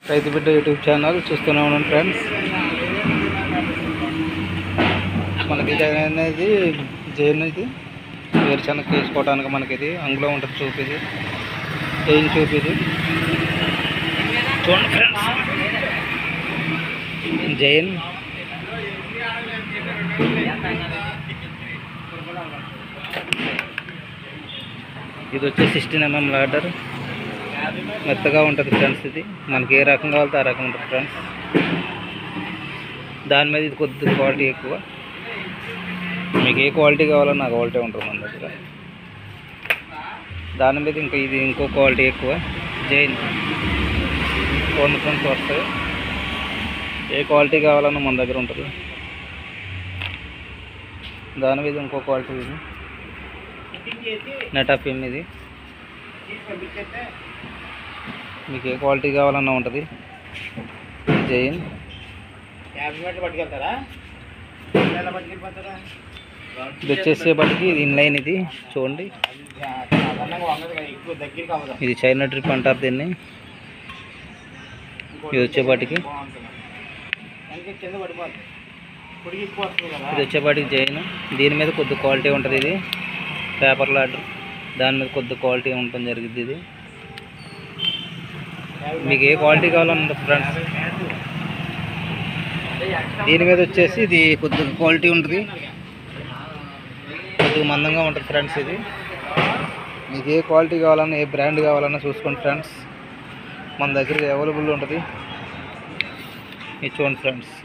రైతు బిడ్డ YouTube channel చూస్తూనే ఉన్నాను ఫ్రెండ్స్ మనకి ఇది అనేది జైన్ ఇది వేరుశనగ వేసుకోవడానికి మనకి ఇది అందులో ఉంటుంది చూపు ఇది ఏం చూపు ఇది చూడండి ఫ్రెండ్స్ జైన్ ఇది వచ్చి సిక్స్టీన్ ఎంఎం లాడర్ మెత్తగా ఉంటుంది ఫ్రెండ్స్ ఇది మనకి ఏ రకం కావాలితే ఆ రకం ఉంటుంది ఫ్రెండ్స్ దాని మీద ఇది కొద్దిగా క్వాలిటీ ఎక్కువ మీకు ఏ క్వాలిటీ కావాలన్నా ఆ క్వాలిటీ ఉంటుంది మన దగ్గర దాని మీద ఇంకా ఇది ఇంకో క్వాలిటీ ఎక్కువ జైన్ కొన్ని ఫ్రెండ్స్ వస్తాయి ఏ క్వాలిటీ కావాలన్నా మన దగ్గర ఉంటుంది దాని మీద ఇంకో క్వాలిటీ ఇది నెటాఫిమ్ ఇది మీకు ఏ క్వాలిటీ కావాలన్నా ఉంటుంది జైన్ యాభై మీటర్లు పట్టుకెళ్తారా ఎలా పట్టుకెళ్ళిపోతారా ఇది వచ్చేసేపటికి ఇది ఇన్లైన్ ఇది చూడండి సాధారణంగా వంగదు కదా ఎక్కువ దగ్గరికి అవ్వదు ఇది చైనా ట్రిప్ అంటారు దీన్ని ఇది వచ్చేపాటికి బాగుంటుంది వెనక కింద పడిపోతుంది పొడిగి ఎక్కువ వస్తుంది కదా ఇది వచ్చేపాటికి జైన్ దీని మీద కొద్ది క్వాలిటీ ఉంటుంది ఇది పేపర్ లాడర్ దాని మీద కొద్ది క్వాలిటీ ఉండటం జరిగింది ఇది మీకు ఏ క్వాలిటీ కావాలన్నా ఫ్రెండ్స్ దీని మీద వచ్చేసి ఇది కొద్దిగా క్వాలిటీ ఉంటుంది కొద్దిగా మందంగా ఉంటుంది ఫ్రెండ్స్ ఇది మీకు ఏ క్వాలిటీ కావాలన్నా ఏ బ్రాండ్ కావాలన్నా చూసుకోండి ఫ్రెండ్స్ మన దగ్గర అవైలబుల్ ఉంటుంది ఇది చూడండి ఫ్రెండ్స్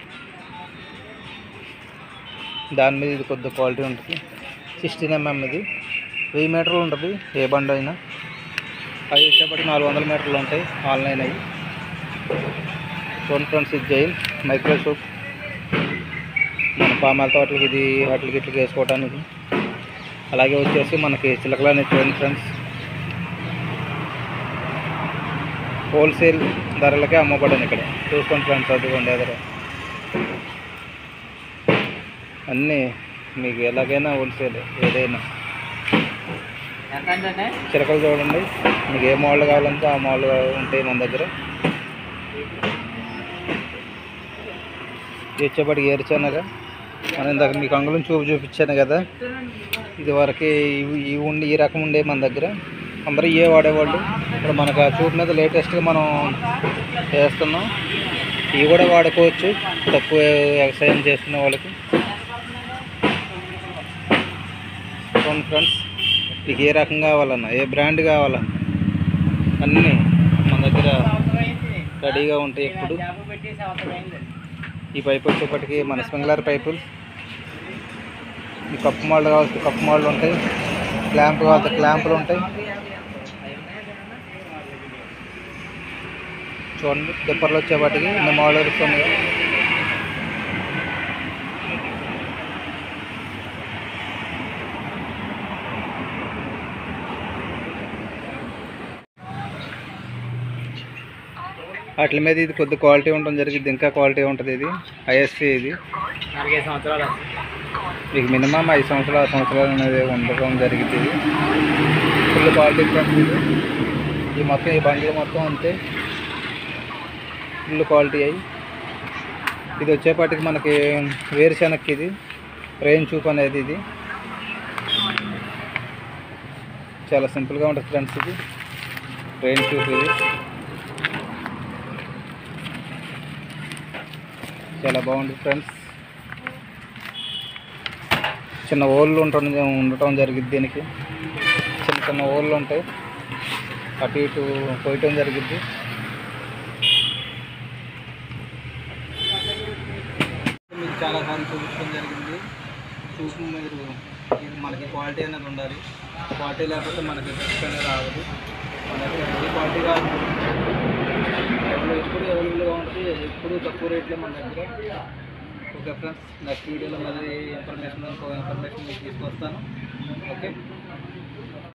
దాని మీద ఇది కొద్దిగా క్వాలిటీ ఉంటుంది సిక్స్టీన్ ఎంఎం ఇది వెయ్యి మీటర్లు ఉంటుంది ఏ బండి అయినా అవి వచ్చేప్పటికి నాలుగు వందల మీటర్లు ఉంటాయి ఆన్లైన్ అవి చూడండి ఫ్రెండ్స్ ఇది జైన్ మైక్రోసోప్ మన పామాల తోటలకి ఇది వాటికి ఇట్లకి వేసుకోవడానికి అలాగే వచ్చేసి మనకి చిలకలు అనేది చూడండి ఫ్రెండ్స్ హోల్సేల్ ధరలకే అమ్మబడింది ఇక్కడ చూసుకోండి ఫ్రెండ్స్ అదిగోండి ఎదురు అన్నీ మీకు ఎలాగైనా హోల్సేల్ ఏదైనా ఎంత అంటే చిలకలు చూడండి మీకు ఏ మోడల్ కావాలంటే ఆ మోడల్ ఉంటాయి మన దగ్గర ఇది వచ్చేప్పటికి ఏరుచానగా మనం ఇందాక మీకు అంగుళం చూపు చూపించాను కదా ఇది వరకు ఇవి ఇవి ఉండి ఈ రకం ఉండే మన దగ్గర అందరూ ఇవే వాడేవాళ్ళు ఇప్పుడు మనకు ఆ చూపు మీద లేటెస్ట్గా మనం చేస్తున్నాం ఇవి కూడా వాడుకోవచ్చు తక్కువ వ్యవసాయం చేసుకునే వాళ్ళకి చూడండి ఫ్రెండ్స్ మీకు ఏ రకం కావాలన్నా ఏ బ్రాండ్ కావాలన్నా అన్నీ మన దగ్గర రెడీగా ఉంటాయి ఎప్పుడు పెట్టేసి అవసరమైంది ఈ పైపు వచ్చేప్పటికి మన స్ప్రింక్లర్ పైపులు ఈ కప్పు మోడల్ కావాల్సిన కప్పు మోడల్ ఉంటాయి క్లాంప్ కావాల్సిన క్లాంపులు ఉంటాయి చూడండి టిప్పర్లు వచ్చేపాటికి ఇన్ని మోడల్స్ ఉన్నాయి వాటి మీద ఇది కొద్ది క్వాలిటీ ఉండడం జరిగింది ఇంకా క్వాలిటీ ఉంటుంది ఇది ఐఎస్సి ఇది నాలుగైదు సంవత్సరాలు మీకు మినిమం ఐదు సంవత్సరాలు ఆరు సంవత్సరాలు అనేది ఉండడం జరిగింది ఇది ఫుల్ క్వాలిటీ ఫ్రెండ్స్ ఇది ఈ మొత్తం ఈ బండ్లు మొత్తం అంతే ఫుల్ క్వాలిటీ అయ్యి ఇది వచ్చేపాటికి మనకి వేరుశెనక్కి ఇది రెయిన్ చూప్ అనేది ఇది చాలా సింపుల్గా ఉంటుంది ఫ్రెండ్స్ ఇది రెయిన్ చూప్ ఇది చాలా బాగుంటుంది ఫ్రెండ్స్ చిన్న ఓళ్ళు ఉండటం ఉండటం జరిగింది దీనికి చిన్న చిన్న ఓళ్ళు ఉంటాయి అటు ఇటు పోయటం జరిగింది మీకు చాలా సార్లు చూపించడం జరిగింది చూసి మీరు ఇది మనకి క్వాలిటీ అనేది ఉండాలి క్వాలిటీ లేకపోతే మనకి రిస్క్ అనేది రావదు మన దగ్గర ఏ క్వాలిటీ కాదు ఎవరు ఎప్పుడు అవైలబుల్గా ఉంటుంది ఎప్పుడు తక్కువ రేట్లో మన దగ్గర ఓకే ఫ్రెండ్స్ నెక్స్ట్ వీడియోలో మళ్ళీ ఇన్ఫర్మేషన్ ఇంకో ఇన్ఫర్మేషన్ మీకు తీసుకొస్తాను ఓకే